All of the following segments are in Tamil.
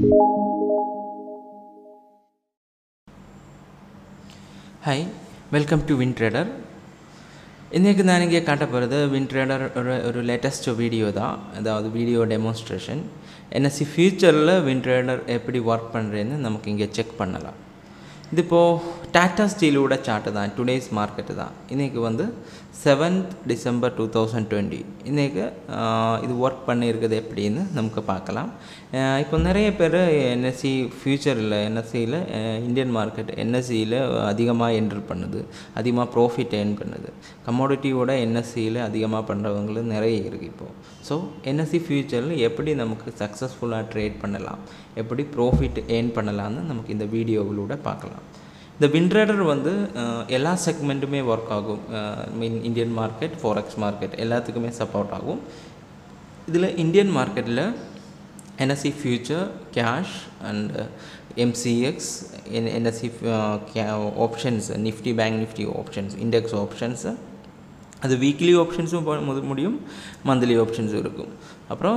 hi welcome to win trader இன்றைக்கி நான் இங்கே காட்ட போகிறது வின் ட்ரேடர் ஒரு ஒரு லேட்டஸ்ட் வீடியோ தான் அதாவது வீடியோ டெமோன்ஸ்ட்ரேஷன் என்எஸ்சி ஃப்யூச்சரில் வின் ட்ரேடர் எப்படி ஒர்க் பண்ணுறேன்னு நமக்கு இங்கே செக் பண்ணலாம் இது இப்போது டாட்டா ஸ்டீலோட சார்ட்டு தான் டுடேஸ் மார்க்கெட்டு தான் இன்றைக்கி வந்து seventh December two thousand twenty இன்றைக்கி இது ஒர்க் பண்ணியிருக்குது எப்படின்னு நமக்கு பார்க்கலாம் அஹ் இப்போ நிறைய பேர் என்எஸ்சி ஃப்யூச்சரில் என்எஸ்சியில் இந்தியன் மார்க்கெட் என்எஸ்சியில் அதிகமாக என்டர் பண்ணுது அதிகமாக ப்ராஃபிட் ஏர்ன் பண்ணுது கமோடிட்டியோட என்எஸ்சியில் அதிகமாக பண்ணுறவங்களும் நிறைய இருக்குது இப்போது ஸோ என்எஸ்சி ஃப்யூச்சரில் எப்படி நமக்கு சக்ஸஸ்ஃபுல்லாக ட்ரேட் பண்ணலாம் எப்படி ப்ராஃபிட் ஏர்ன் பண்ணலாம்னு நமக்கு இந்த வீடியோவிலூட பார்க்கலாம் இந்த வின்ட்ரேடர் வந்து அஹ், எல்லா செக்மெண்ட்டுமே ஒர்க் ஆகும் mean Indian market forex market எல்லாத்துக்குமே சப்போர்ட் ஆகும் இதில் இந்தியன் மார்க்கெட்டில் NSC future cash and MCX NSC options Nifty bank Nifty options index ஆப்ஷன்ஸு அது வீக்லி ஆப்ஷன்ஸும் போ- முடியும் மந்த்லி ஆப்ஷன்ஸும் இருக்கும் அப்புறம்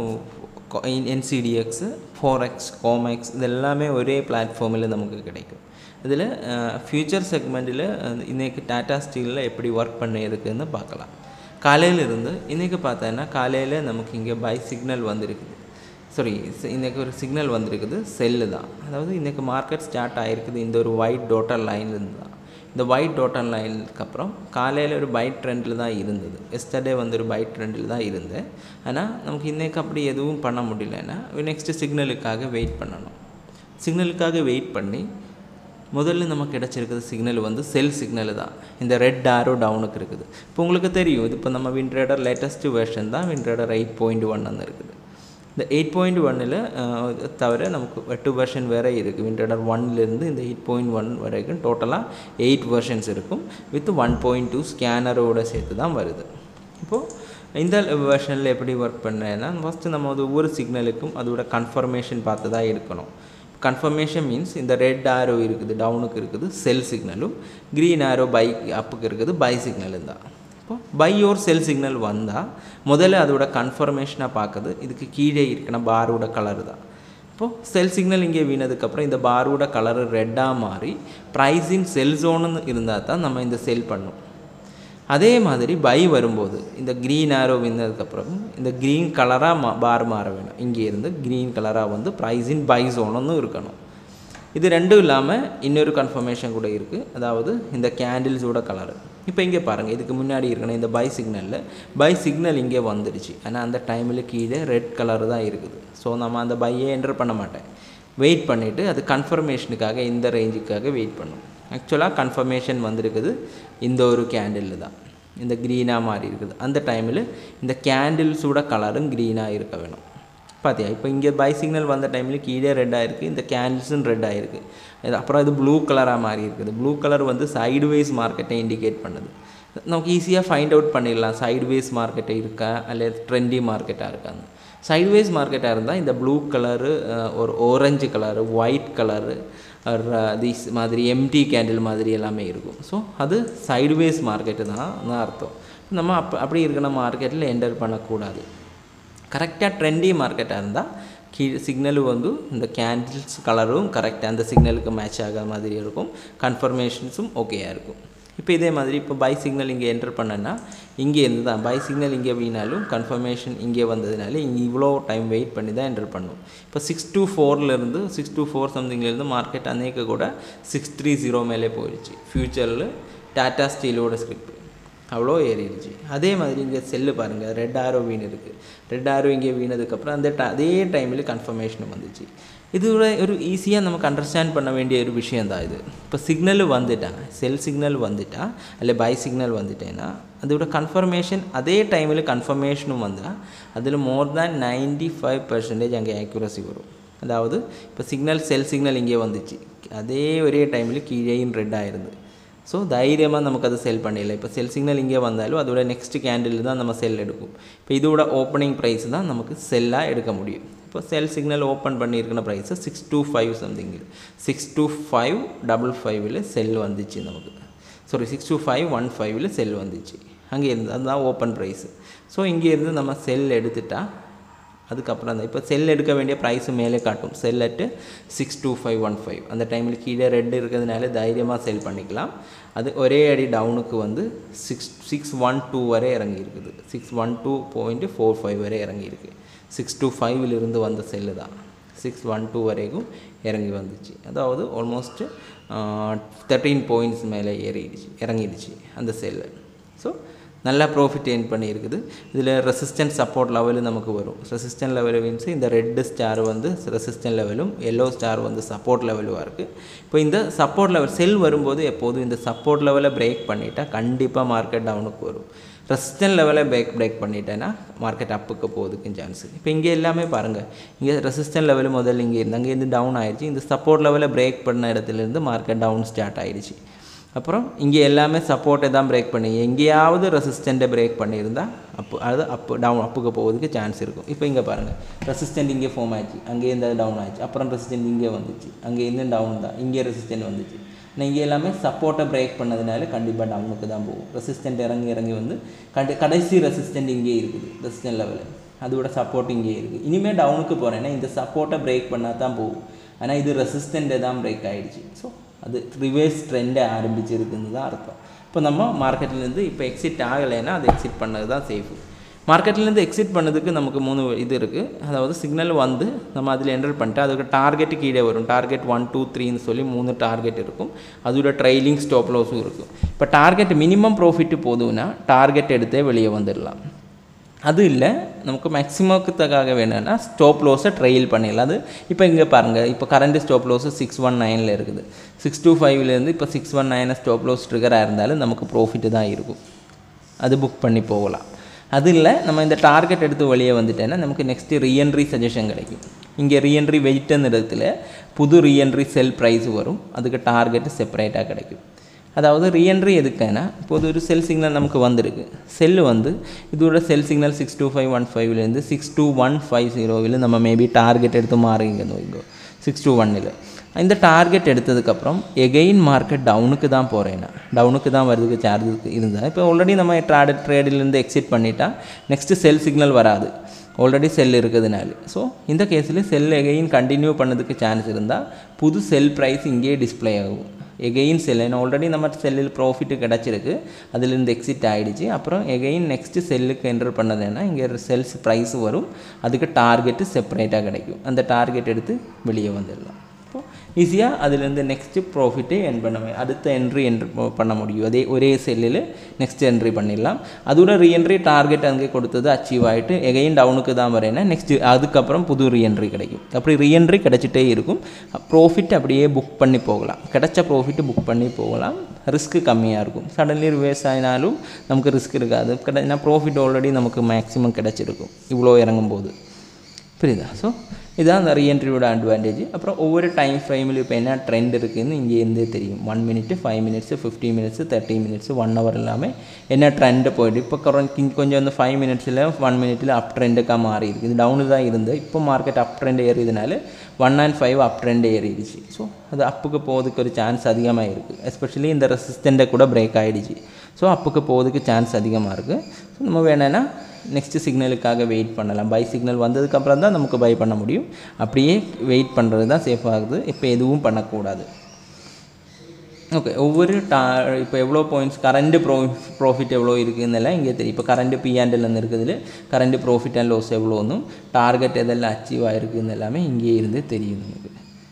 என்சிடிஎக்ஸு ஃபோரெக்ஸ் கோமெக்ஸ் இது எல்லாமே ஒரே பிளாட்ஃபார்மில் நமக்கு கிடைக்கும் இதில் ஃபியூச்சர் செக்மெண்ட்டில் இன்றைக்கி டாடா ஸ்டீலில் எப்படி ஒர்க் பண்ணியிருக்குன்னு பார்க்கலாம் காலையில் இருந்து இன்றைக்கி பார்த்தோன்னா காலையில் நமக்கு இங்கே பை சிக்னல் வந்திருக்குது சாரி இன்றைக்கி ஒரு சிக்னல் வந்திருக்குது செல்லு தான் அதாவது இன்றைக்கி மார்க்கெட் ஸ்டார்ட் ஆகிருக்குது இந்த ஒரு ஒயிட் டோட்டல் லைன்லேருந்து தான் இந்த ஒயிட் டோட்டல் லைனுக்கு அப்புறம் காலையில் ஒரு பைட் ட்ரெண்டில் தான் இருந்தது எஸ்டர்டே வந்து ஒரு பைட் ட்ரெண்டில் தான் இருந்தேன் ஆனால் நமக்கு இன்றைக்கி அப்படி எதுவும் பண்ண முடியலன்னா நெக்ஸ்ட்டு சிக்னலுக்காக வெயிட் பண்ணணும் சிக்னலுக்காக வெயிட் பண்ணி முதல்ல நமக்கு கிடச்சிருக்குது சிக்னல் வந்து செல் சிக்னல் தான் இந்த ரெட் ஆரோ டவுனுக்கு இருக்குது இப்போ உங்களுக்கு தெரியும் இது இப்போ நம்ம வின்ட்ரேடர் லேட்டஸ்ட் வெர்ஷன் தான் வின்ட்ரேடர் எயிட் பாயிண்ட் ஒன் இருக்குது இந்த எயிட் பாயிண்ட் ஒன்னில் தவிர நமக்கு எட்டு வெர்ஷன் வேறு இருக்குது வின்ட்ரேடர் ஒன்லேருந்து இந்த எயிட் பாயிண்ட் ஒன் வரைக்கும் டோட்டலாக எயிட் வெர்ஷன்ஸ் இருக்கும் வித் ஒன் பாயிண்ட் டூ ஸ்கேனரோட சேர்த்து தான் வருது இப்போது இந்த வெர்ஷனில் எப்படி ஒர்க் பண்ணேன்னா ஃபஸ்ட்டு நம்ம அது ஒவ்வொரு சிக்னலுக்கும் அதோட கன்ஃபர்மேஷன் பார்த்து தான் எடுக்கணும் கன்ஃபர்மேஷன் மீன்ஸ் இந்த ரெட் ஆரோ இருக்குது டவுனுக்கு இருக்குது செல் சிக்னலும் க்ரீன் ஆரோ பை அப்புக்கு இருக்குது பை சிக்னலும் தான் இப்போ பை ஓர் செல் சிக்னல் வந்தால் முதல்ல அதோட கன்ஃபர்மேஷனாக பார்க்குது இதுக்கு கீழே இருக்கிற பாரோட கலர் தான் இப்போது செல் சிக்னல் இங்கே வீணதுக்கப்புறம் இந்த பாரோட கலர் ரெட்டாக மாறி ப்ரைஸின் செல் ஜோனுன்னு இருந்தால் தான் நம்ம இந்த செல் பண்ணும் அதே மாதிரி பை வரும்போது இந்த க்ரீன் ஆரோ வந்ததுக்கப்புறம் இந்த க்ரீன் கலராக மா பார் மாற வேணும் இங்கே இருந்து க்ரீன் கலராக வந்து ப்ரைஸின் பை ஜோனுன்னு இருக்கணும் இது ரெண்டும் இல்லாமல் இன்னொரு கன்ஃபர்மேஷன் கூட இருக்குது அதாவது இந்த கேண்டில்ஸோட கலரு இப்போ இங்கே பாருங்கள் இதுக்கு முன்னாடி இருக்கணும் இந்த பை சிக்னலில் பை சிக்னல் இங்கே வந்துடுச்சு ஆனால் அந்த டைமில் கீழே ரெட் கலர் தான் இருக்குது ஸோ நம்ம அந்த பையை என்டர் பண்ண மாட்டேன் வெயிட் பண்ணிவிட்டு அது கன்ஃபர்மேஷனுக்காக இந்த ரேஞ்சுக்காக வெயிட் பண்ணும் ஆக்சுவலாக கன்ஃபர்மேஷன் வந்திருக்குது இந்த ஒரு கேண்டில் தான் இந்த க்ரீனாக மாறி இருக்குது அந்த டைமில் இந்த கேண்டில்ஸோட கலரும் க்ரீனாக இருக்க வேணும் பார்த்தியா இப்போ இங்கே பை சிக்னல் வந்த டைமில் கீழே ரெட்டாக இருக்குது இந்த கேண்டில்ஸும் ரெட் ஆகிருக்கு இது அப்புறம் இது ப்ளூ கலராக மாறி இருக்குது ப்ளூ கலர் வந்து சைடுவேஸ் மார்க்கெட்டை இண்டிகேட் பண்ணுது நமக்கு ஈஸியாக ஃபைண்ட் அவுட் பண்ணிடலாம் சைடுவேஸ் மார்க்கெட்டை இருக்கா அல்லது ட்ரெண்டி மார்க்கெட்டாக இருக்காங்க சைடுவேஸ் மார்க்கெட்டாக இருந்தால் இந்த ப்ளூ கலரு ஒரு orange colour white colour this மாதிரி எம்டி கேண்டில் மாதிரி எல்லாமே இருக்கும் ஸோ அது சைடுவேஸ் மார்க்கெட்டு தான் அர்த்தம் நம்ம அப் அப்படி இருக்கிற மார்க்கெட்டில் என்டர் பண்ணக்கூடாது கரெக்டாக ட்ரெண்டி மார்க்கெட்டாக இருந்தால் கீழே சிக்னல் வந்து இந்த கேண்டில்ஸ் கலரும் கரெக்டாக அந்த சிக்னலுக்கு மேட்ச் ஆகிற மாதிரி இருக்கும் கன்ஃபர்மேஷன்ஸும் ஓகேயாக இருக்கும் இப்போ இதே மாதிரி இப்போ பை சிக்னல் இங்கே என்டர் பண்ணேன்னா இங்கே இருந்து தான் பை சிக்னல் இங்கே வீணாலும் கன்ஃபர்மேஷன் இங்கே வந்ததுனால இங்கே இவ்வளோ டைம் வெயிட் பண்ணி தான் என்டர் பண்ணும் இப்போ சிக்ஸ் டூ ஃபோர்லேருந்து சிக்ஸ் டூ ஃபோர் சம்திங்லேருந்து மார்க்கெட் அன்னைக்கு கூட சிக்ஸ் த்ரீ ஜீரோ மேலே போயிடுச்சு ஃப்யூச்சரில் டாட்டா ஸ்டீலோட ஸ்கிரிப்ட் அவ்வளோ ஏறிடுச்சு அதே மாதிரி இங்கே செல்லு பாருங்கள் ரெட் ஆரோ வீண் இருக்குது ரெட் ஆரோ இங்கே வீணதுக்கப்புறம் அந்த ட அதே டைமில் கன்ஃபர்மேஷன் வந்துச்சு இது ஒரு ஒரு ஈஸியாக நமக்கு அண்டர்ஸ்டாண்ட் பண்ண வேண்டிய ஒரு விஷயம் தான் இது இப்போ சிக்னல் வந்துட்டேன் செல் சிக்னல் வந்துட்டா இல்லை பை சிக்னல் வந்துட்டேன்னா அதோட கன்ஃபர்மேஷன் அதே டைமில் கன்ஃபர்மேஷனும் வந்தால் அதில் more than ninety five percentage அங்கே ஆக்யூரசி வரும் அதாவது இப்போ சிக்னல் செல் சிக்னல் இங்கே வந்துச்சு அதே ஒரே டைமில் கீழேயும் ரெட் ஆயிருந்து ஸோ தைரியமாக நமக்கு அது செல் பண்ணிடலாம் இப்போ செல் சிக்னல் இங்கே வந்தாலும் அதோட நெக்ஸ்ட் கேண்டில் தான் நம்ம செல் எடுக்கும் இப்போ இதோட ஓப்பனிங் ப்ரைஸ் தான் நமக்கு செல்லாக எடுக்க முடியும் இப்போ செல் சிக்னல் ஓப்பன் பண்ணியிருக்கிற price six two five something six two five double ஃபைவ்ல செல் வந்துச்சு நமக்கு sorry six two five one ஃபைவ்ல செல் வந்துச்சு அங்கே இருந்து அதுதான் ஓப்பன் ப்ரைஸு ஸோ இங்கே இருந்து நம்ம செல் எடுத்துட்டா அதுக்கப்புறம் தான் இப்போ செல் எடுக்க வேண்டிய ப்ரைஸ் மேலே காட்டும் sell at six two five one five அந்த டைமில் கீழே ரெட் இருக்கிறதுனால தைரியமாக செல் பண்ணிக்கலாம் அது ஒரே அடி டவுனுக்கு வந்து சிக்ஸ் சிக்ஸ் ஒன் டூ வரை இறங்கி இருக்குது six one two point four five வரை இறங்கி இருக்குது சிக்ஸ் டூ ஃபைவ்லேருந்து வந்த செல்லு தான் சிக்ஸ் ஒன் டூ வரைக்கும் இறங்கி வந்துச்சு அதாவது ஆல்மோஸ்ட் தேர்ட்டீன் பாயிண்ட்ஸ் மேலே ஏறிடுச்சு இறங்கிடுச்சு அந்த செல்லு ஸோ நல்லா ப்ராஃபிட் எயின் பண்ணியிருக்குது இதில் ரெசிஸ்டன்ட் சப்போர்ட் லெவலு நமக்கு வரும் ரெசிஸ்டன்ட் லெவல் மீன்ஸ் இந்த ரெட்டு ஸ்டார் வந்து ரெசிஸ்டன்ட் லெவலும் எல்லோ ஸ்டார் வந்து சப்போர்ட் லெவலுவாக இருக்குது இப்போ இந்த சப்போர்ட் லெவல் செல் வரும்போது எப்போதும் இந்த சப்போர்ட் லெவலை பிரேக் பண்ணிட்டா கண்டிப்பாக மார்க்கெட் டவுனுக்கு வரும் ரெசிஸ்டன்ட் லெவலை பிரேக் பிரேக் பண்ணிட்டேன்னா மார்க்கெட் அப்புக்கு போகிறதுக்கும் சான்ஸ் இப்போ இங்கே எல்லாமே பாருங்கள் இங்கே ரெசிஸ்டன்ட் லெவல் முதல்ல இங்கே இருந்து அங்கேருந்து டவுன் ஆயிடுச்சு இந்த சப்போர்ட் லெவலை பிரேக் பண்ண இடத்துலேருந்து மார்க்கெட் டவுன் ஸ்டார்ட் ஆயிடுச்சு அப்புறம் இங்கே எல்லாமே சப்போர்ட்டை தான் பிரேக் பண்ணி எங்கேயாவது ரெசிஸ்டண்ட்டை பிரேக் பண்ணியிருந்தா அப்போ அது அப்பு டவுன் அப்புக்கு போகிறதுக்கு சான்ஸ் இருக்கும் இப்போ இங்கே பாருங்கள் ரெசிஸ்டன்ட் இங்கே ஃபார்ம் ஆச்சு அங்கேருந்து டவுன் ஆச்சு அப்புறம் ரெசிஸ்டன்ட் இங்கே வந்துச்சு அங்கேருந்து டவுன் தான் இங்கே ரெசிஸ்டன்ட் வந்துச்சு ஆனால் இங்கே எல்லாமே சப்போர்ட்டை பிரேக் பண்ணதுனால கண்டிப்பாக டவுனுக்கு தான் போகும் ரெசிஸ்டன்ட் இறங்கி இறங்கி வந்து கண்டி கடைசி ரெசிஸ்டன்ட் இங்கே இருக்குது ரெசிஸ்டன்ட் லெவலில் அதோட சப்போர்ட் இங்கே இருக்குது இனிமேல் டவுனுக்கு போகிறேன்னா இந்த சப்போர்ட்டை பிரேக் பண்ணால் தான் போகும் ஆனால் இது ரெசிஸ்டண்ட்டை தான் பிரேக் ஆகிடுச்சு ஸோ அது ரிவர்ஸ் ட்ரெண்டை ஆரம்பிச்சிருக்குன்னு தான் அர்த்தம் இப்போ நம்ம மார்க்கெட்லேருந்து இப்போ எக்ஸிட் ஆகலைன்னா அது எக்ஸிட் பண்ணது தான் சேஃபு மார்க்கெட்லேருந்து எக்ஸிட் பண்ணதுக்கு நமக்கு மூணு இது இருக்குது அதாவது சிக்னல் வந்து நம்ம அதில் என்டர் பண்ணிட்டு அதுக்கு டார்கெட்டு கீழே வரும் டார்கெட் ஒன் டூ த்ரீன்னு சொல்லி மூணு டார்கெட் இருக்கும் அதோட ட்ரைலிங் ஸ்டாப் லாஸும் இருக்கும் இப்போ டார்கெட் மினிமம் ப்ராஃபிட்டு போதும்னா டார்கெட் எடுத்தே வெளியே வந்துடலாம் அது இல்லை நமக்கு மேக்ஸிமத்துக்காக வேணும்னா ஸ்டாப் லோஸை ட்ரையல் பண்ணிடலாம் அது இப்போ இங்கே பாருங்கள் இப்போ current stop loss six one நைனில் இருக்குது சிக்ஸ் டூ ஃபைவ்லேருந்து இப்போ சிக்ஸ் ஒன் நைனை ஸ்டாப் லோஸ் ட்ரிகராக இருந்தாலும் நமக்கு ப்ராஃபிட்டு தான் இருக்கும் அது புக் பண்ணி போகலாம் அது இல்லை நம்ம இந்த டார்கெட் எடுத்து வெளியே வந்துட்டேன்னா நமக்கு நெக்ஸ்ட்டு ரீஎன்ட்ரி சஜஷன் கிடைக்கும் இங்கே ரீஎன்ட்ரி வெயிட்டன் இடத்துல புது ரீஎன்ட்ரி செல் ப்ரைஸ் வரும் அதுக்கு டார்கெட்டு செப்பரேட்டாக கிடைக்கும் அதாவது ரீஎன்ட்ரி எதுக்குன்னா இப்போது ஒரு செல் சிக்னல் நமக்கு வந்திருக்கு செல்லு வந்து இதோட sell signal six two five one ஃபைவ்லேருந்து சிக்ஸ் டூ ஒன் ஃபைவ் ஜீரோவில் நம்ம மேபி டார்கெட் எடுத்து மாறுங்கன்னு வைங்கோ சிக்ஸ் டூ ஒன்னில் இந்த டார்கெட் எடுத்ததுக்கப்புறம் எகெயின் மார்க்கெட் டவுனுக்கு தான் போகிறேன்னா டவுனுக்கு தான் வருதுக்கு சார்ஜுக்கு இருந்தால் இப்போ ஆல்ரெடி நம்ம ட்ராட் ட்ரேடிலேருந்து எக்ஸிட் பண்ணிட்டா நெக்ஸ்ட்டு செல் சிக்னல் வராது ஆல்ரெடி செல் இருக்கிறதுனால ஸோ இந்த கேஸில் செல் எகெயின் கண்டினியூ பண்ணதுக்கு சான்ஸ் இருந்தால் புது செல் ப்ரைஸ் இங்கேயே டிஸ்ப்ளே ஆகும் எகெயின் செல் ஏன்னா ஆல்ரெடி நம்ம செல்லில் ப்ராஃபிட்டு கிடச்சிருக்கு அதுலேருந்து எக்ஸிட் ஆகிடுச்சு அப்புறம் எகெயின் நெக்ஸ்ட்டு செல்லுக்கு என்டர் பண்ணதுன்னா இங்கே செல்ஸ் ப்ரைஸ் வரும் அதுக்கு டார்கெட்டு செப்பரேட்டாக கிடைக்கும் அந்த டார்கெட் எடுத்து வெளியே வந்துடலாம் இப்போ ஈஸியாக அதுலேருந்து நெக்ஸ்ட்டு ப்ராஃபிட்டே என் பண்ண அடுத்த என்ட்ரி என்ட்ரி பண்ண முடியும் அதே ஒரே செல்லில் நெக்ஸ்ட் என்ட்ரி பண்ணிடலாம் அதோட ரீஎன்ட்ரி டார்கெட் அங்கே கொடுத்தது அச்சீவ் ஆகிட்டு எகைன் டவுனுக்கு தான் வரேன்னா நெக்ஸ்ட் அதுக்கப்புறம் புது ரீஎன்ட்ரி கிடைக்கும் அப்படி ரீஎன்ட்ரி கிடச்சிட்டே இருக்கும் ப்ராஃபிட் அப்படியே புக் பண்ணி போகலாம் கிடைச்ச ப்ராஃபிட்டு புக் பண்ணி போகலாம் ரிஸ்க்கு கம்மியாக இருக்கும் சடன்லி ரிவேஸ் ஆகினாலும் நமக்கு ரிஸ்க் இருக்காது கிடை ஏன்னா ப்ராஃபிட் ஆல்ரெடி நமக்கு மேக்ஸிமம் கிடச்சிருக்கும் இவ்வளோ இறங்கும்போது புரியுதா ஸோ இதுதான் அந்த ரீஎன்ட்ரியோட அட்வான்டேஜ் அப்புறம் ஒவ்வொரு டைம் ஃப்ரேமில் இப்போ என்ன ட்ரெண்ட் இருக்குதுன்னு இங்கேருந்தே தெரியும் one minute five minutes fifty minutes thirty minutes one hour எல்லாமே என்ன ட்ரெண்டு போயிட்டு இப்போ கொஞ்சம் வந்து ஃபைவ் மினிட்ஸில் ஒன் மினிட்டில் அப் ட்ரெண்டுக்காக மாறி இருக்குது இது டவுனு தான் இருந்து இப்போ மார்க்கெட் அப் ட்ரெண்ட் ஏறியதுனால one and five up trend ஏறிடுச்சு ஸோ அது அப்புக்கு போகிறதுக்கு ஒரு சான்ஸ் அதிகமாக இருக்குது எஸ்பெஷலி இந்த ரெசிஸ்டண்ட்டை கூட பிரேக் ஆகிடுச்சு ஸோ அப்புக்கு போகிறதுக்கு சான்ஸ் அதிகமாக இருக்குது ஸோ நம்ம வேணும்னா நெக்ஸ்ட்டு சிக்னலுக்காக வெயிட் பண்ணலாம் பை சிக்னல் வந்ததுக்கப்புறம் தான் நமக்கு பை பண்ண முடியும் அப்படியே வெயிட் பண்ணுறது தான் சேஃப் ஆகுது இப்போ எதுவும் பண்ணக்கூடாது ஓகே ஒவ்வொரு டா இப்போ எவ்வளோ பாயிண்ட்ஸ் கரண்ட் ப்ரோ ப்ராஃபிட் எவ்வளோ இருக்குதுன்னெல்லாம் இங்கே தெரியும் இப்போ கரண்ட் பிஆண்டில் இருக்குதுல கரண்ட் ப்ராஃபிட் அண்ட் லாஸ் எவ்வளோன்னும் டார்கெட் எதெல்லாம் அச்சீவ் ஆகிருக்குன்னு எல்லாமே இங்கே இருந்து தெரியும் நமக்கு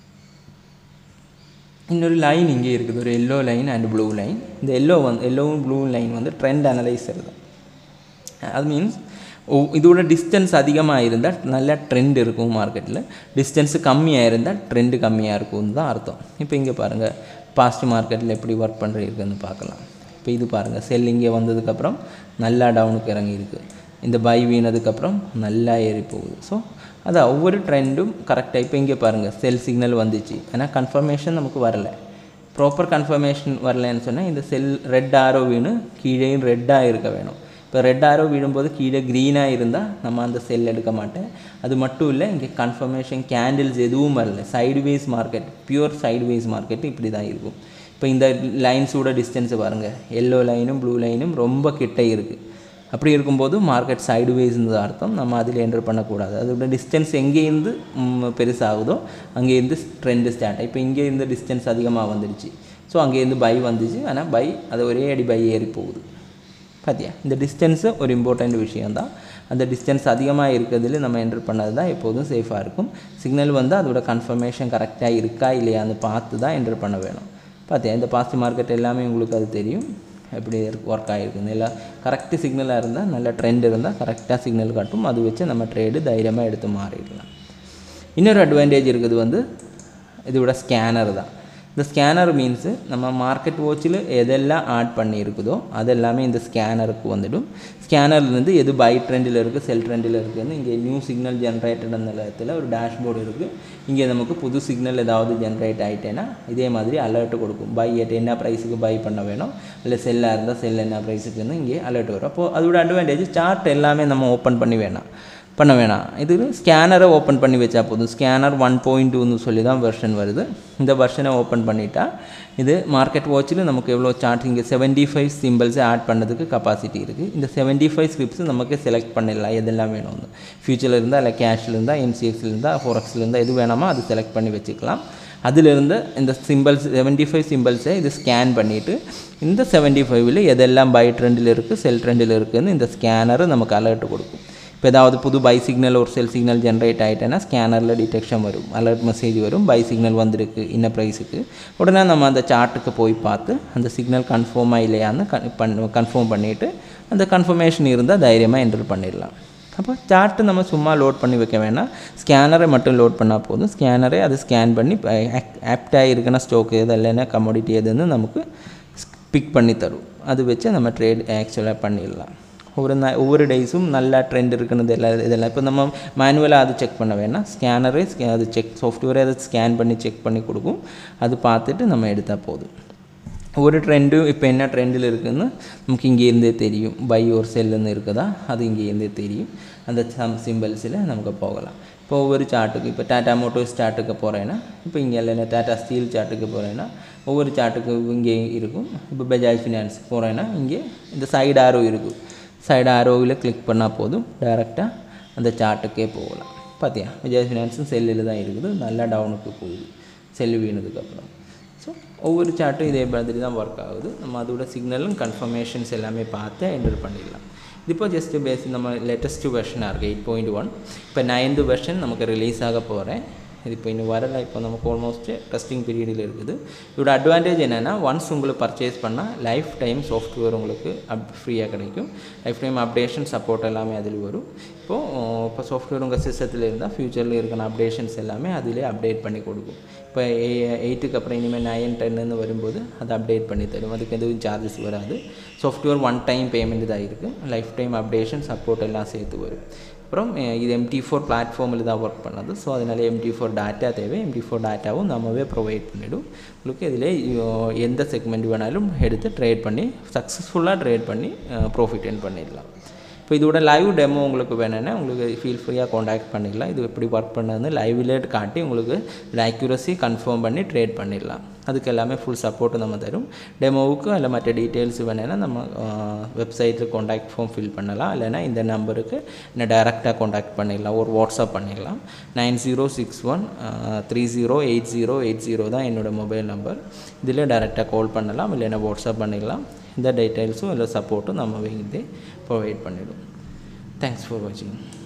இன்னொரு லைன் இங்கே இருக்குது ஒரு yellow line and blue line இந்த எல்லோ வந்து எல்லோவும் ப்ளூ லைன் வந்து ட்ரெண்ட் அனலைசர் தான் அது மீன்ஸ் இதோட டிஸ்டன்ஸ் அதிகமாக இருந்தால் நல்ல ட்ரெண்ட் இருக்கும் மார்க்கெட்டில் டிஸ்டன்ஸு கம்மியாக இருந்தால் ட்ரெண்டு கம்மியாக இருக்கும்னு தான் அர்த்தம் இப்போ இங்கே பாருங்கள் பாஸ்ட் மார்க்கெட்டில் எப்படி ஒர்க் பண்ணுறதுன்னு பார்க்கலாம் இப்போ இது பாருங்கள் செல் இங்கே வந்ததுக்கப்புறம் நல்லா டவுனுக்கு இறங்கியிருக்கு இந்த பை வீணதுக்கப்புறம் நல்லா ஏறி போகுது ஸோ அதான் ஒவ்வொரு ட்ரெண்டும் கரெக்டாக இப்போ இங்கே பாருங்கள் செல் சிக்னல் வந்துச்சு ஆனால் கன்ஃபர்மேஷன் நமக்கு வரலை ப்ராப்பர் கன்ஃபர்மேஷன் வரலன்னு சொன்னால் இந்த செல் ரெட் ஆரோ வீணும் கீழேயும் ரெட்டாக இருக்க வேணும் இப்போ ரெட் ஆரோ விழும்போது கீழே க்ரீனாக இருந்தால் நம்ம அந்த செல் எடுக்க மாட்டேன் அது மட்டும் இல்லை இங்கே கன்ஃபர்மேஷன் கேண்டில்ஸ் எதுவும் வரல sideways market pure sideways market இப்படி தான் இருக்கும் இப்போ இந்த லைன்ஸோட டிஸ்டன்ஸை பாருங்கள் எல்லோ லைனும் ப்ளூ லைனும் ரொம்ப கிட்ட இருக்குது அப்படி இருக்கும்போது மார்க்கெட் சைடு வேஸ்னு அர்த்தம் நம்ம அதில் என்டர் பண்ணக்கூடாது அதோட டிஸ்டன்ஸ் எங்கேருந்து ம், பெருசாகுதோ அங்கேருந்து ட்ரெண்டு ஸ்டார்ட் இப்போ இங்கேருந்து டிஸ்டன்ஸ் அதிகமாக வந்துடுச்சு ஸோ அங்கேருந்து பை வந்துச்சு ஆனால் பை அது ஒரே அடி பை ஏறி போகுது பார்த்தியா இந்த டிஸ்டன்ஸு ஒரு இம்பார்ட்டண்ட் விஷயம்தான் அந்த டிஸ்டன்ஸ் அதிகமாக இருக்கிறதுல நம்ம என்டர் பண்ணது தான் எப்போதும் சேஃபாக இருக்கும் சிக்னல் வந்து அதோட கன்ஃபர்மேஷன் கரெக்டாக இருக்கா இல்லையான்னு பார்த்து தான் என்டர் பண்ண வேணும் பார்த்தியா இந்த பாஸ்ட் மார்க்கெட் எல்லாமே உங்களுக்கு அது தெரியும் எப்படி ஒர்க் ஆகிருக்குன்னு இல்லை கரெக்டு சிக்னலாக இருந்தால் நல்ல ட்ரெண்ட் இருந்தால் கரெக்டாக சிக்னல் காட்டும் அது வச்சு நம்ம ட்ரேடு தைரியமாக எடுத்து மாறிடலாம் இன்னொரு அட்வான்டேஜ் இருக்குது வந்து இதோட ஸ்கேனர் தான் இந்த ஸ்கேனர் மீன்ஸு நம்ம மார்க்கெட் வாட்சில் எதெல்லாம் ஆட் பண்ணியிருக்குதோ அதெல்லாமே இந்த ஸ்கேனருக்கு வந்துடும் ஸ்கேனர்லேருந்து எது பை ட்ரெண்டில் இருக்குது செல் ட்ரெண்டில் இருக்குதுன்னு இங்கே நியூ சிக்னல் ஜென்ரேட்டட் அந்த இடத்துல ஒரு டேஷ்போர்டு இருக்குது இங்கே நமக்கு புது சிக்னல் ஏதாவது ஜென்ரேட் ஆகிட்டேன்னா இதே மாதிரி அலர்ட் கொடுக்கும் பை எட் என்ன ப்ரைஸுக்கு பை பண்ண வேணும் இல்லை செல்லாக இருந்தால் செல் என்ன ப்ரைஸுக்குன்னு இங்கே அலர்ட் வரும் அப்போது அதோட அட்வான்டேஜ் சார்ட் எல்லாமே நம்ம ஓப்பன் பண்ணி வேணாம் பண்ண வேணாம் இது ஸ்கேனரை ஓப்பன் பண்ணி வச்சா போதும் ஸ்கேனர் ஒன் பாயிண்ட் டூன்னு சொல்லி தான் வெர்ஷன் வருது இந்த வெர்ஷனை ஓப்பன் பண்ணிட்டா இது மார்க்கெட் வாட்சில் நமக்கு எவ்வளோ சார்ட் இங்கே செவன்ட்டி ஃபைவ் சிம்பிள்ஸை ஆட் பண்ணதுக்கு கெப்பாசிட்டி இருக்குது இந்த செவன்ட்டி ஃபைவ் ஸ்கிரிப்ஸ் நமக்கு செலக்ட் பண்ணிடலாம் எதெல்லாம் வேணும்னு ஃபியூச்சரில் இருந்தால் இல்லை கேஷில் இருந்தால் எம்சிஎக்ஸில் இருந்தால் ஃபோரக்ஸில் இருந்தால் எது வேணாமோ அது செலக்ட் பண்ணி வச்சுக்கலாம் அதிலிருந்து இந்த சிம்பிள்ஸ் செவன்ட்டி ஃபைவ் சிம்பிள்ஸை இது ஸ்கேன் பண்ணிவிட்டு இந்த செவன்ட்டி ஃபைவ்ல எதெல்லாம் பை ட்ரெண்டில் இருக்குது செல் ட்ரெண்டில் இருக்குதுன்னு இந்த ஸ்கேனரு நமக்கு அலர்ட் கொடுக்கும் இப்போ ஏதாவது புது பை சிக்னல் ஒரு செல் சிக்னல் ஜென்ரேட் ஆகிட்டேன்னா ஸ்கேனரில் டிடெக்ஷன் வரும் அலர்ட் மெசேஜ் வரும் பை சிக்னல் வந்திருக்கு இன்ன ப்ரைஸுக்கு உடனே நம்ம அந்த சார்ட்டுக்கு போய் பார்த்து அந்த சிக்னல் கன்ஃபார்மாக இல்லையான்னு கன் பண் கன்ஃபார்ம் பண்ணிவிட்டு அந்த கன்ஃபர்மேஷன் இருந்தால் தைரியமாக என்டர் பண்ணிடலாம் அப்போ சார்ட்டு நம்ம சும்மா லோட் பண்ணி வைக்க வேணாம் ஸ்கேனரை மட்டும் லோட் பண்ணால் போதும் ஸ்கேனரை அது ஸ்கேன் பண்ணி ஆப்டாக இருக்குன்னா ஸ்டோக்கு எது இல்லைன்னா கமோடிட்டி எதுன்னு நமக்கு பிக் பண்ணி தரும் அது வச்சு நம்ம ட்ரேட் ஆக்சுவலாக பண்ணிடலாம் ஒவ்வொரு ந ஒவ்வொரு டேஸும் நல்லா ட்ரெண்ட் இருக்குன்னு எல்லாம் இதெல்லாம் இப்போ நம்ம மேனுவலாக அது செக் பண்ண வேணாம் ஸ்கேனரே ஸ்கே அது செக் சாஃப்ட்வேரே அதை ஸ்கேன் பண்ணி செக் பண்ணி கொடுக்கும் அது பார்த்துட்டு நம்ம எடுத்தால் போதும் ஒரு ட்ரெண்டும் இப்போ என்ன ட்ரெண்டில் இருக்குதுன்னு நமக்கு இங்கேருந்தே தெரியும் பை ஒரு செல்லுன்னு இருக்குதா அது இங்கேருந்தே தெரியும் அந்த சம் சிம்பிள்ஸில் நமக்கு போகலாம் இப்போ ஒவ்வொரு சார்ட்டுக்கு இப்போ டாட்டா மோட்டோஸ் சார்ட்டுக்கு போகிறேன்னா இப்போ இங்கே இல்லைன்னா டாட்டா ஸ்டீல் சார்ட்டுக்கு போகிறேன்னா ஒவ்வொரு சார்ட்டுக்கு இங்கே இருக்கும் இப்போ பஜாஜ் ஃபினான்ஸ் போகிறேன்னா இங்கே இந்த சைடு ஆரோ இருக்கும் சைடு ஆரோவில் கிளிக் பண்ணால் போதும் டேரெக்டாக அந்த சார்ட்டுக்கே போகலாம் பார்த்தியா விஜய் ஃபினான்ஸும் செல்லில் தான் இருக்குது நல்லா டவுனுக்கு போகுது செல்லு வீணதுக்கப்புறம் ஸோ ஒவ்வொரு சார்ட்டும் இதே மாதிரி தான் ஒர்க் ஆகுது நம்ம அதோட சிக்னலும் கன்ஃபர்மேஷன்ஸ் எல்லாமே பார்த்து என்டர் பண்ணிடலாம் இது இப்போ ஜஸ்ட் பேசிக் நம்ம லேட்டஸ்ட் வெர்ஷனாக இருக்குது எயிட் பாயிண்ட் ஒன் இப்போ நைன்து வெர்ஷன் நமக்கு ரிலீஸ் ஆக போகிறேன் இது இப்போ இன்னும் வரல இப்போ நமக்கு ஆல்மோஸ்ட் டெஸ்டிங் பீரியடில் இருக்குது இதோட அட்வான்டேஜ் என்னென்னா ஒன்ஸ் உங்களுக்கு பர்ச்சேஸ் பண்ணால் லைஃப் டைம் சாஃப்ட்வேர் உங்களுக்கு அப் ஃப்ரீயாக கிடைக்கும் லைஃப் டைம் அப்டேஷன் சப்போர்ட் எல்லாமே அதில் வரும் இப்போது இப்போ சாஃப்ட்வேர் உங்கள் சிஸ்டத்தில் இருந்தால் ஃப்யூச்சரில் இருக்கிற அப்டேஷன்ஸ் எல்லாமே அதிலே அப்டேட் பண்ணி கொடுக்கும் இப்போ எயிட்டுக்கு அப்புறம் இனிமேல் நைன் டென்னு வரும்போது அதை அப்டேட் பண்ணி தரும் அதுக்கு எதுவும் சார்ஜஸ் வராது சாஃப்ட்வேர் ஒன் டைம் பேமெண்ட் தான் இருக்குது லைஃப் டைம் அப்டேஷன் சப்போர்ட் எல்லாம் சேர்த்து வரும் அப்புறம் இது எம்டி ஃபோர் பிளாட்ஃபார்மில் தான் ஒர்க் பண்ணது ஸோ அதனால் எம்டி ஃபோர் டேட்டா தேவை எம்டி ஃபோர் டேட்டாவும் நம்மவே ப்ரொவைட் பண்ணிவிடும் உங்களுக்கு இதில் எந்த செக்மெண்ட் வேணாலும் எடுத்து ட்ரேட் பண்ணி சக்ஸஸ்ஃபுல்லாக ட்ரேட் பண்ணி ப்ராஃபிட் என் பண்ணிடலாம் இப்போ இதோட லைவ் டெமோ உங்களுக்கு வேணும்னா உங்களுக்கு ஃபீல் ஃப்ரீயாக காண்டாக்ட் பண்ணிடலாம் இது எப்படி ஒர்க் பண்ணதுன்னு லைவ்ல காட்டி உங்களுக்கு அக்யூரஸி கன்ஃபார்ம் பண்ணி ட்ரேட் பண்ணிடலாம் அதுக்கு எல்லாமே ஃபுல் சப்போர்ட்டு நம்ம தரும் டெமோவுக்கு இல்லை மற்ற டீட்டெயில்ஸ் வேணும்னா நம்ம வெப்சைட்டில் காண்டாக்ட் ஃபார்ம் ஃபில் பண்ணலாம் இல்லைனா இந்த நம்பருக்கு என்ன டைரெக்டாக காண்டாக்ட் பண்ணிடலாம் ஒரு வாட்ஸ்அப் பண்ணிடலாம் nine zero six one three zero eight zero eight zero தான் என்னோடய மொபைல் நம்பர் இதில் டைரெக்டாக கால் பண்ணலாம் இல்லைன்னா வாட்ஸ்அப் பண்ணிடலாம் இந்த டீட்டெயில்ஸும் இல்லை சப்போர்ட்டும் நம்ம வந்து ப்ரொவைட் பண்ணிவிடும் தேங்க்ஸ் ஃபார் வாட்சிங்